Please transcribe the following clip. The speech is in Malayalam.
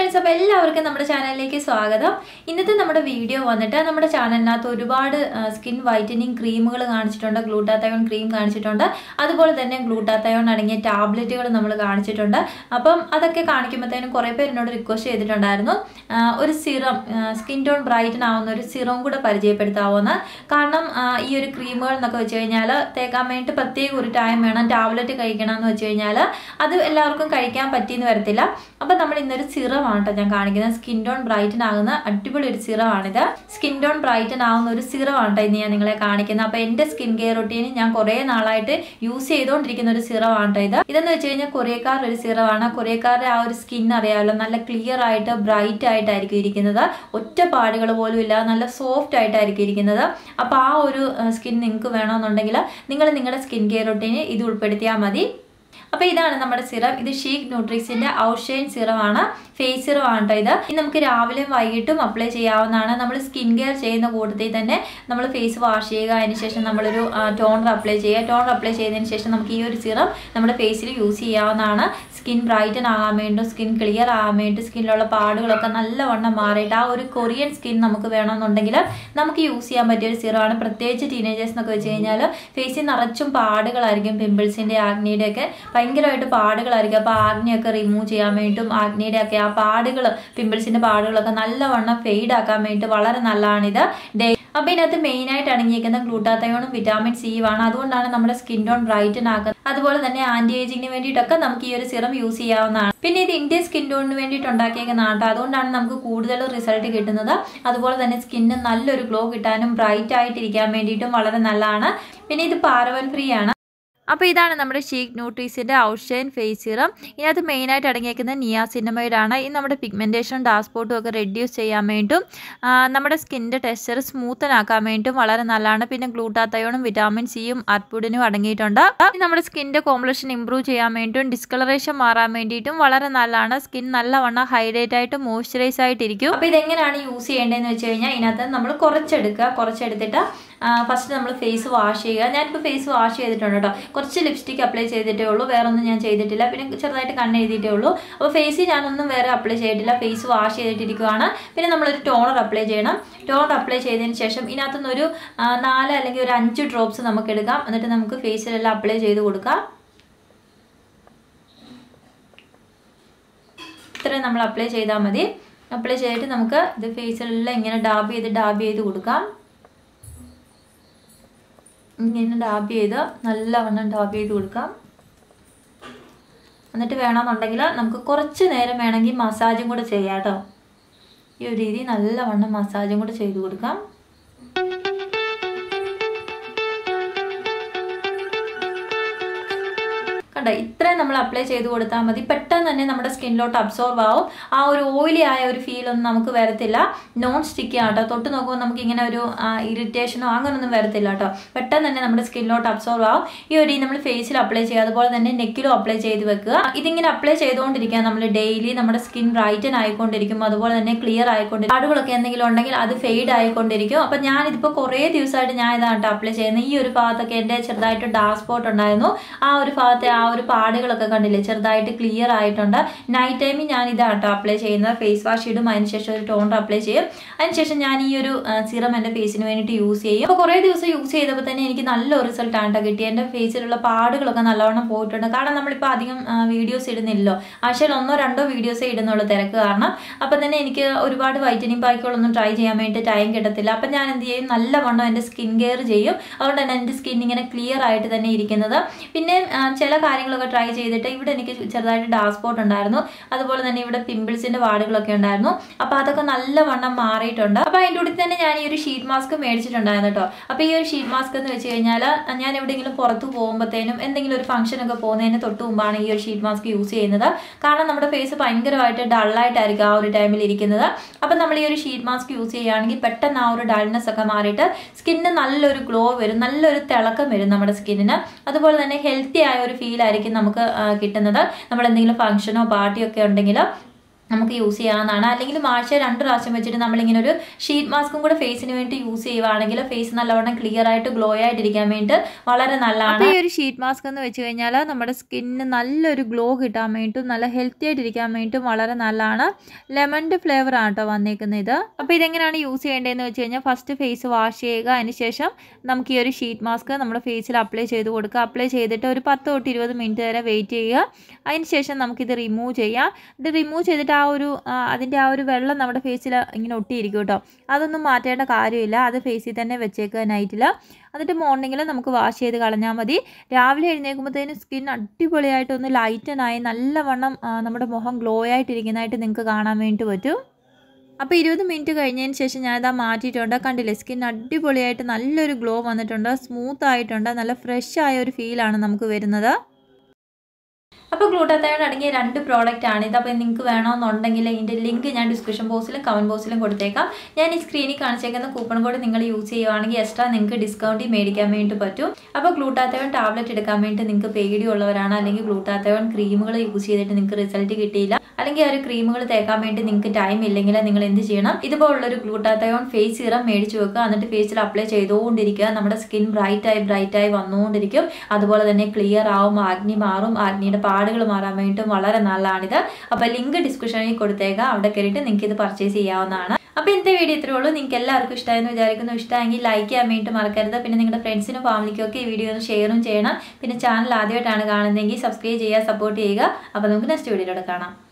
ഫ്രണ്ട്സ് അപ്പോൾ എല്ലാവർക്കും നമ്മുടെ ചാനലിലേക്ക് സ്വാഗതം ഇന്നത്തെ നമ്മുടെ വീഡിയോ വന്നിട്ട് നമ്മുടെ ചാനലിനകത്ത് ഒരുപാട് സ്കിൻ വൈറ്റനിങ് ക്രീമുകൾ കാണിച്ചിട്ടുണ്ട് ഗ്ലൂട്ടാത്തയോൺ ക്രീം കാണിച്ചിട്ടുണ്ട് അതുപോലെ തന്നെ ഗ്ലൂട്ടാത്തയോൺ അടങ്ങിയ ടാബ്ലറ്റുകൾ നമ്മൾ കാണിച്ചിട്ടുണ്ട് അപ്പം അതൊക്കെ കാണിക്കുമ്പോഴത്തേനും കുറേ പേര് എന്നോട് റിക്വസ്റ്റ് ചെയ്തിട്ടുണ്ടായിരുന്നു ആ, ഒരു സിറം സ്കിൻ ടോൺ ബ്രൈറ്റൻ ആവുന്ന ഒരു സിറം കൂടെ പരിചയപ്പെടുത്താവുന്ന കാരണം ആ, ഈ ഒരു ക്രീമുകൾ എന്നൊക്കെ വെച്ച് കഴിഞ്ഞാൽ തേക്കാൻ വേണ്ടിയിട്ട് പ്രത്യേക ഒരു ടൈം വേണം ടാബ്ലറ്റ് കഴിക്കണം എന്ന് വെച്ച് കഴിഞ്ഞാൽ അത് എല്ലാവർക്കും കഴിക്കാൻ പറ്റിയെന്ന് വരത്തില്ല അപ്പം നമ്മൾ ഇന്നൊരു സിറമാണ് കേട്ടോ ഞാൻ കാണിക്കുന്നത് സ്കിൻ ടോൺ ബ്രൈറ്റൻ ആകുന്ന അടിപൊളി ഒരു സിറമാണിത് സ്കിൻ ടോൺ ബ്രൈറ്റൻ ആവുന്ന ഒരു സിറമാണ് കേട്ടോ ഇന്ന് ഞാൻ നിങ്ങളെ കാണിക്കുന്നത് അപ്പോൾ എൻ്റെ സ്കിൻ കെയർ റൊട്ടീന് ഞാൻ കുറേ നാളായിട്ട് യൂസ് ചെയ്തുകൊണ്ടിരിക്കുന്ന ഒരു സിറമാണ് കേട്ടോ ഇത് ഇതെന്ന് വെച്ച് കഴിഞ്ഞാൽ കൊറിയക്കാരുടെ ഒരു സിറമാണ് കൊറിയക്കാരുടെ ആ ഒരു സ്കിൻ അറിയാമല്ലോ നല്ല ക്ലിയർ ആയിട്ട് ബ്രൈറ്റ് ആയിട്ടായിരിക്കും ഇരിക്കുന്നത് ഒറ്റ പാടുകൾ പോലും ഇല്ല നല്ല സോഫ്റ്റ് ആയിട്ടായിരിക്കും ഇരിക്കുന്നത് അപ്പോൾ ആ ഒരു സ്കിൻ നിങ്ങൾക്ക് വേണമെന്നുണ്ടെങ്കിൽ നിങ്ങൾ നിങ്ങളുടെ സ്കിൻ കെയർ റൊട്ടീന് ഇത് ഉൾപ്പെടുത്തിയാൽ മതി അപ്പോൾ ഇതാണ് നമ്മുടെ സിറം ഇത് ഷീക്ക് ന്യൂട്രിക്സിന്റെ ഔഷൈൻ സിറമാണ് ഫേസ് സിറം ആണ് കേട്ടോ ഇത് ഇത് നമുക്ക് രാവിലെയും വൈകിട്ടും അപ്ലൈ ചെയ്യാവുന്നതാണ് നമ്മൾ സ്കിൻ കെയർ ചെയ്യുന്ന കൂട്ടത്തിൽ തന്നെ നമ്മൾ ഫേസ് വാഷ് ചെയ്യുക അതിന് ശേഷം നമ്മളൊരു ടോണർ അപ്ലൈ ചെയ്യുക ടോണർ അപ്ലൈ ചെയ്തതിന് ശേഷം നമുക്ക് ഈ ഒരു സിറം നമ്മുടെ ഫേസിൽ യൂസ് ചെയ്യാവുന്നതാണ് സ്കിൻ ബ്രൈറ്റൻ ആകാൻ വേണ്ടി സ്കിൻ ക്ലിയർ ആകാൻ വേണ്ടി സ്കിന്നിലുള്ള പാടുകളൊക്കെ നല്ലവണ്ണം മാറിയിട്ട് ആ ഒരു കൊറിയൻ സ്കിൻ നമുക്ക് വേണമെന്നുണ്ടെങ്കിൽ നമുക്ക് യൂസ് ചെയ്യാൻ പറ്റിയ ഒരു സിറമാണ് പ്രത്യേകിച്ച് ടീനേജേഴ്സ് എന്നൊക്കെ വെച്ച് കഴിഞ്ഞാൽ ഫേസിൽ നിറച്ചും പാടുകളായിരിക്കും പിമ്പിൾസിൻ്റെ ആഗ്നിയുടെ ഒക്കെ ഭയങ്കരമായിട്ട് പാടുകളായിരിക്കും അപ്പോൾ ആഗ്നിയൊക്കെ റിമൂവ് ചെയ്യാൻ വേണ്ടിയിട്ടും ആഗ്നിയുടെ ഒക്കെ ആ പാടുകൾ പിമ്പിൾസിൻ്റെ പാടുകളൊക്കെ നല്ലവണ്ണം ഫെയ്ഡ് ആക്കാൻ വേണ്ടിയിട്ട് വളരെ നല്ലതാണിത് ഡേ അപ്പോൾ ഇതിനകത്ത് മെയിനായിട്ട് അടങ്ങിയിരിക്കുന്ന ഗ്ലൂട്ടാത്തയോണും വിറ്റാമിൻ സിയുമാണ് അതുകൊണ്ടാണ് നമ്മുടെ സ്കിൻ ടോൺ ബ്രൈറ്റൻ ആക്കുന്നത് അതുപോലെ തന്നെ ആന്റി ഏജിങ്ങിന് വേണ്ടിയിട്ടൊക്കെ നമുക്ക് ഈ ഒരു സിറം യൂസ് ചെയ്യാവുന്നതാണ് പിന്നെ ഇത് ഇന്ത്യൻ സ്കിൻ ടോണിന് വേണ്ടിയിട്ട് ഉണ്ടാക്കിയേക്കുന്ന ആട്ടോ അതുകൊണ്ടാണ് നമുക്ക് കൂടുതൽ റിസൾട്ട് കിട്ടുന്നത് അതുപോലെ തന്നെ സ്കിന്നിന് നല്ലൊരു ഗ്ലോ കിട്ടാനും ബ്രൈറ്റ് ആയിട്ടിരിക്കാൻ വേണ്ടിയിട്ടും വളരെ നല്ലതാണ് പിന്നെ ഇത് പാരവൻ ഫ്രീ ആണ് അപ്പോൾ ഇതാണ് നമ്മുടെ ഷീക്ക് ന്യൂട്രീസിൻ്റെ ഔഷൈൻ ഫേസ് സിറം ഇതിനകത്ത് മെയിനായിട്ട് അടങ്ങിയിരിക്കുന്നത് നിയാസിനമൈഡ് ആണ് ഇത് നമ്മുടെ പിഗ്മെൻറ്റേഷൻ ഡാസ്പോർട്ടും ഒക്കെ റെഡ്യൂസ് ചെയ്യാൻ വേണ്ടിയിട്ടും ആ, നമ്മുടെ സ്കിൻ്റെ ടെക്സ്ചർ സ്മൂത്തൻ ആക്കാൻ വേണ്ടിയിട്ടും വളരെ നല്ലതാണ് പിന്നെ ഗ്ലൂട്ടാത്തയോണും വിറ്റാമിൻ സിയും അർപ്പുഡിനും അടങ്ങിയിട്ടുണ്ട് ഇത് നമ്മുടെ സ്കിൻ്റെ കോംപ്ലക്ഷൻ ഇമ്പ്രൂവ് ചെയ്യാൻ വേണ്ടിയിട്ടും ഡിസ്കളറേഷൻ മാറാൻ വേണ്ടിയിട്ടും വളരെ നല്ലതാണ് സ്കിൻ നല്ലവണ്ണം ഹൈഡ്രേറ്റ് ആയിട്ട് മോയ്സ്ചറൈസ് ആയിട്ടിരിക്കും അപ്പോൾ ഇതെങ്ങനെയാണ് യൂസ് ചെയ്യേണ്ടതെന്ന് വെച്ച് കഴിഞ്ഞാൽ ഇതിനകത്ത് നമ്മൾ കുറച്ചെടുക്കുക കുറച്ചെടുത്തിട്ട് ഫസ്റ്റ് നമ്മൾ ഫേസ് വാഷ് ചെയ്യുക ഞാനിപ്പോൾ ഫേസ് വാഷ് ചെയ്തിട്ടുണ്ട് കേട്ടോ കുറച്ച് ലിപ്സ്റ്റിക് അപ്ലൈ ചെയ്തിട്ടേ ഉള്ളൂ വേറെ ഒന്നും ഞാൻ ചെയ്തിട്ടില്ല പിന്നെ ചെറുതായിട്ട് കണ്ണ് എഴുതിയിട്ടേ ഉള്ളൂ അപ്പോൾ ഫേസിൽ ഞാനൊന്നും വേറെ അപ്ലൈ ചെയ്തിട്ടില്ല ഫേസ് വാഷ് ചെയ്തിട്ടിരിക്കുവാണ് പിന്നെ നമ്മളൊരു ടോണർ അപ്ലൈ ചെയ്യണം ടോണർ അപ്ലൈ ചെയ്തതിന് ശേഷം ഇതിനകത്തുനിന്ന് ഒരു ആ, നാല് അല്ലെങ്കിൽ ഒരു അഞ്ച് ഡ്രോപ്സ് നമുക്ക് എടുക്കാം എന്നിട്ട് നമുക്ക് ഫേസിലെല്ലാം അപ്ലൈ ചെയ്ത് കൊടുക്കാം ഇത്രയും നമ്മൾ അപ്ലൈ ചെയ്താൽ മതി അപ്ലൈ ചെയ്തിട്ട് നമുക്ക് ഇത് ഫേസിലെല്ലാം ഇങ്ങനെ ഡാബ് ചെയ്ത് ഡാബ് ചെയ്ത് കൊടുക്കാം ഇങ്ങനെ ഡാബ് ചെയ്ത് നല്ലവണ്ണം ഡാബ് ചെയ്ത് കൊടുക്കാം എന്നിട്ട് വേണമെന്നുണ്ടെങ്കിൽ നമുക്ക് കുറച്ച് നേരം വേണമെങ്കിൽ മസാജും കൂടെ ചെയ്യാം കേട്ടോ ഈ ഒരു രീതി നല്ലവണ്ണം മസാജും കൂടെ ചെയ്ത് കൊടുക്കാം കണ്ടോ ഇത്രയും നമ്മൾ അപ്ലൈ ചെയ്ത് കൊടുത്താൽ മതി പെട്ടെന്ന് തന്നെ നമ്മുടെ സ്കിന്നിലോട്ട് അബ്സോർബ് ആവും ആ ഒരു ഓയിലി ആയ ഒരു ഫീൽ ഒന്നും നമുക്ക് വരത്തില്ല നോൺ സ്റ്റിക്കി ആട്ടോ തൊട്ട് നോക്കുമ്പോൾ നമുക്ക് ഇങ്ങനെ ഒരു ഇറിറ്റേഷനോ അങ്ങനൊന്നും വരത്തില്ല കേട്ടോ പെട്ടെന്ന് തന്നെ നമ്മുടെ സ്കിന്നിലോട്ട് അബ്സോർബ് ആവും ഈ ഒരു നമ്മൾ ഫേസിൽ അപ്ലൈ ചെയ്യുക അതുപോലെ തന്നെ നെക്കിലും അപ്ലൈ ചെയ്ത് വെക്കുക ഇതിങ്ങനെ അപ്ലൈ ചെയ്തുകൊണ്ടിരിക്കുക നമ്മൾ ഡെയിലി നമ്മുടെ സ്കിൻ ബ്രൈറ്റൻ ആയിക്കൊണ്ടിരിക്കും അതുപോലെ തന്നെ ക്ലിയർ ആയിക്കൊണ്ടിരിക്കും പാടുകളൊക്കെ എന്തെങ്കിലും ഉണ്ടെങ്കിൽ അത് ഫെയ്ഡ് ആയിക്കൊണ്ടിരിക്കും അപ്പം ഞാൻ ഇതിപ്പോൾ കുറേ ദിവസമായിട്ട് ഞാൻ ഇതാണ് കേട്ടോ അപ്ലൈ ചെയ്യുന്നത് ഈ ഒരു ഭാഗത്തൊക്കെ എൻ്റെ ചെറുതായിട്ട് ഡാർക്ക് സ്പോട്ട് ഉണ്ടായിരുന്നു ആ ഒരു ഭാഗത്തെ ആ ഒരു പാടുകളൊക്കെ കണ്ടില്ലേ ചെറുതായിട്ട് ക്ലിയർ ആയിട്ടുണ്ട് നൈറ്റ് ടൈമിൽ ഞാൻ ഇതാണ് കേട്ടോ അപ്ലൈ ചെയ്യുന്നത് ഫേസ് വാഷ് ഇടും അതിനുശേഷം ഒരു ടോണർ അപ്ലൈ ചെയ്യും അതിനുശേഷം ഞാൻ ഈ ഒരു സിറം എൻ്റെ ഫേസിന് വേണ്ടിയിട്ട് യൂസ് ചെയ്യും അപ്പോൾ കുറേ ദിവസം യൂസ് ചെയ്തപ്പോൾ തന്നെ എനിക്ക് നല്ല റിസൾട്ട് ആണ് കേട്ടോ കിട്ടിയത് എൻ്റെ ഫേസിലുള്ള പാടുകളൊക്കെ നല്ലവണ്ണം പോയിട്ടുണ്ട് കാരണം നമ്മളിപ്പോൾ അധികം വീഡിയോസ് ഇടുന്നില്ലല്ലോ ആഴ്ചയിൽ ഒന്നോ രണ്ടോ വീഡിയോസേ ഇടുന്നുള്ളൂ തിരക്ക് കാരണം അപ്പം തന്നെ എനിക്ക് ഒരുപാട് വൈറ്റനിങ് പാക്കുകളൊന്നും ട്രൈ ചെയ്യാൻ വേണ്ടി ടൈം കിട്ടത്തില്ല അപ്പം ഞാൻ എന്ത് ചെയ്യും നല്ലവണ്ണം എൻ്റെ സ്കിൻ കെയർ ചെയ്യും അതുകൊണ്ട് തന്നെ എൻ്റെ സ്കിൻ ഇങ്ങനെ ക്ലിയർ ആയിട്ട് തന്നെ ഇരിക്കുന്നത് പിന്നെ ആ, ചില കാര്യങ്ങളൊക്കെ ട്രൈ ചെയ്തിട്ട് ഇവിടെ എനിക്ക് ചെറുതായിട്ട് ഡാർക്ക് സ്പോട്ട് ഉണ്ടായിരുന്നു അതുപോലെ തന്നെ ഇവിടെ പിമ്പിൾസിന്റെ പാടുകളൊക്കെ ഉണ്ടായിരുന്നു അപ്പോൾ അതൊക്കെ നല്ലവണ്ണം മാറിയിട്ടുണ്ട് അപ്പോൾ അതിൻ്റെ കൂടി തന്നെ ഞാൻ ഈ ഒരു ഷീറ്റ് മാസ്ക് മേടിച്ചിട്ടുണ്ടായിരുന്നു കേട്ടോ അപ്പോൾ ഈ ഒരു ഷീറ്റ് മാസ്ക് എന്ന് വെച്ച് കഴിഞ്ഞാൽ ഞാൻ എവിടെയെങ്കിലും പുറത്ത് പോകുമ്പോഴത്തേനും എന്തെങ്കിലും ഒരു ഫംഗ്ഷൻ ഒക്കെ പോകുന്നതിന് തൊട്ട് മുമ്പാണ് ഈ ഒരു ഷീറ്റ് മാസ്ക് യൂസ് ചെയ്യുന്നത് കാരണം നമ്മുടെ ഫേസ് ഭയങ്കരമായിട്ട് ഡള്ളായിട്ടായിരിക്കും ആ ഒരു ടൈമിൽ ഇരിക്കുന്നത് അപ്പം നമ്മൾ ഈ ഒരു ഷീറ്റ് മാസ്ക് യൂസ് ചെയ്യുകയാണെങ്കിൽ പെട്ടെന്ന് ആ ഒരു ഡൾനെസ് ഒക്കെ മാറിയിട്ട് സ്കിന്നിന് നല്ലൊരു ഗ്ലോ വരും നല്ലൊരു തിളക്കം വരും നമ്മുടെ സ്കിന്നിന് അതുപോലെ തന്നെ ഹെൽത്തി ആയ ഒരു ഫീൽ ആയിരിക്കും നമുക്ക് ആ, കിട്ടുന്നത് നമ്മൾ എന്തെങ്കിലും ഫംഗ്ഷനോ പാർട്ടിയോ ഒക്കെ ഉണ്ടെങ്കിൽ നമുക്ക് യൂസ് ചെയ്യാവുന്നതാണ് അല്ലെങ്കിൽ ആഴ്ച രണ്ട് പ്രാവശ്യം വെച്ചിട്ട് നമ്മളിങ്ങനെ ഒരു ഷീറ്റ് മാസ്കും കൂടെ ഫേസിന് വേണ്ടി യൂസ് ചെയ്യുവാണെങ്കിൽ ഫേസ് നല്ലവണ്ണം ക്ലിയർ ആയിട്ട് ഗ്ലോ ആയിട്ടിരിക്കാൻ വേണ്ടി വളരെ നല്ലതാണ് ഈ ഒരു ഷീറ്റ് മാസ്ക് എന്ന് വെച്ച് കഴിഞ്ഞാൽ നമ്മുടെ സ്കിന്നിന് നല്ലൊരു ഗ്ലോ കിട്ടാൻ വേണ്ടിയിട്ടും നല്ല ഹെൽത്തി ആയിട്ടിരിക്കാൻ വേണ്ടിയിട്ടും വളരെ നല്ലതാണ് ലെമണിൻ്റെ ഫ്ലേവർ ആണ് കേട്ടോ വന്നേക്കുന്നത് ഇത് അപ്പോൾ ഇതെങ്ങനെയാണ് യൂസ് ചെയ്യേണ്ടതെന്ന് വെച്ച് കഴിഞ്ഞാൽ ഫസ്റ്റ് ഫേസ് വാഷ് ചെയ്യുക അതിന് ശേഷം നമുക്ക് ഈ ഒരു ഷീറ്റ് മാസ്ക് നമ്മുടെ ഫേസിൽ അപ്ലൈ ചെയ്ത് കൊടുക്കുക അപ്ലൈ ചെയ്തിട്ട് ഒരു പത്ത് തൊട്ട് ഇരുപത് മിനിറ്റ് വരെ വെയിറ്റ് ചെയ്യുക അതിന് ശേഷം നമുക്കിത് റിമൂവ് ചെയ്യാം ഇത് റിമൂവ് ചെയ്തിട്ട് ആ ഒരു അതിൻ്റെ ആ ഒരു വെള്ളം നമ്മുടെ ഫേസിൽ ഇങ്ങനെ ഒട്ടിയിരിക്കും കേട്ടോ അതൊന്നും മാറ്റേണ്ട കാര്യമില്ല അത് ഫേസിൽ തന്നെ വെച്ചേക്കുക നൈറ്റിൽ എന്നിട്ട് മോർണിംഗിൽ നമുക്ക് വാഷ് ചെയ്ത് കളഞ്ഞാൽ മതി രാവിലെ എഴുന്നേൽക്കുമ്പോഴത്തേനും സ്കിൻ അടിപൊളിയായിട്ട് ഒന്ന് ലൈറ്റനായി നല്ലവണ്ണം നമ്മുടെ മുഖം ഗ്ലോ ആയിട്ടിരിക്കുന്നതായിട്ട് നിങ്ങൾക്ക് കാണാൻ വേണ്ടി പറ്റും അപ്പോൾ ഇരുപത് മിനിറ്റ് കഴിഞ്ഞതിന് ശേഷം ഞാനിതാ മാറ്റിയിട്ടുണ്ട് കണ്ടില്ലേ സ്കിൻ അടിപൊളിയായിട്ട് നല്ലൊരു ഗ്ലോ വന്നിട്ടുണ്ട് സ്മൂത്ത് ആയിട്ടുണ്ട് നല്ല ഫ്രഷ് ആയ ഒരു ഫീലാണ് നമുക്ക് വരുന്നത് അപ്പോൾ ഗ്ലൂട്ടാത്തയോട് അടങ്ങിയ രണ്ട് പ്രോഡക്റ്റ് ആണ് ഇത് അപ്പോൾ നിങ്ങൾക്ക് വേണമെന്നുണ്ടെങ്കിൽ ഇതിൻ്റെ ലിങ്ക് ഞാൻ ഡിസ്ക്രിപ്ഷൻ ബോക്സിലും കമൻറ്റ് ബോക്സിലും കൊടുത്തേക്കാം ഞാൻ ഈ സ്ക്രീനിൽ കാണിച്ചേക്കുന്ന കൂപ്പൺ കോഡ് നിങ്ങൾ യൂസ് ചെയ്യുവാണെങ്കിൽ എക്സ്ട്രാ നിങ്ങൾക്ക് ഡിസ്കൗണ്ടിൽ മേടിക്കാൻ വേണ്ടി പറ്റും അപ്പോൾ ഗ്ലൂട്ടാത്തയോൺ ടാബ്ലറ്റ് എടുക്കാൻ വേണ്ടി നിങ്ങൾക്ക് പേടിയുള്ളവരാണ് അല്ലെങ്കിൽ ഗ്ലൂട്ടാത്തയോൺ ക്രീമുകൾ യൂസ് ചെയ്തിട്ട് നിങ്ങൾക്ക് റിസൾട്ട് കിട്ടിയില്ല അല്ലെങ്കിൽ ആ ഒരു ക്രീമുകൾ തേക്കാൻ വേണ്ടി നിങ്ങൾക്ക് ടൈം ഇല്ലെങ്കിൽ നിങ്ങൾ എന്ത് ചെയ്യണം ഇതുപോലുള്ളൊരു ഗ്ലൂട്ടാത്തയോൺ ഫേസ് സിറം മേടിച്ച് വെക്കുക എന്നിട്ട് ഫേസിൽ അപ്ലൈ ചെയ്തുകൊണ്ടിരിക്കുക നമ്മുടെ സ്കിൻ ബ്രൈറ്റായി ബ്രൈറ്റായി വന്നുകൊണ്ടിരിക്കും അതുപോലെ തന്നെ ക്ലിയർ ആവും ആഗ്നി മാറും ആഗ്നിയുടെ പാടുകൾ മാറാൻ വേണ്ടിയിട്ടും വളരെ നല്ലതാണിത് അപ്പോൾ ലിങ്ക് ഡിസ്ക്രിപ്ഷനിൽ കൊടുത്തേക്കാം അവിടെ കയറിയിട്ട് നിങ്ങൾക്ക് ഇത് പർച്ചേസ് ചെയ്യാവുന്നതാണ് അപ്പോൾ ഇന്നത്തെ വീഡിയോ ഇത്രേ ഉള്ളൂ നിങ്ങൾക്ക് എല്ലാവർക്കും ഇഷ്ടമായെന്ന് വിചാരിക്കുന്നു ഇഷ്ടമെങ്കിൽ ലൈക്ക് ചെയ്യാൻ വേണ്ടി മറക്കരുത് പിന്നെ നിങ്ങളുടെ ഫ്രണ്ട്സിനും ഫാമിലിക്കും ഒക്കെ ഈ വീഡിയോ ഒന്ന് ഷെയറും ചെയ്യണം പിന്നെ ചാനൽ ആദ്യമായിട്ടാണ് കാണുന്നതെങ്കിൽ സബ്സ്ക്രൈബ് ചെയ്യുക സപ്പോർട്ട് ചെയ്യുക അപ്പോൾ നമുക്ക് നെക്സ്റ്റ് വീഡിയോയിലൂടെ കാണാം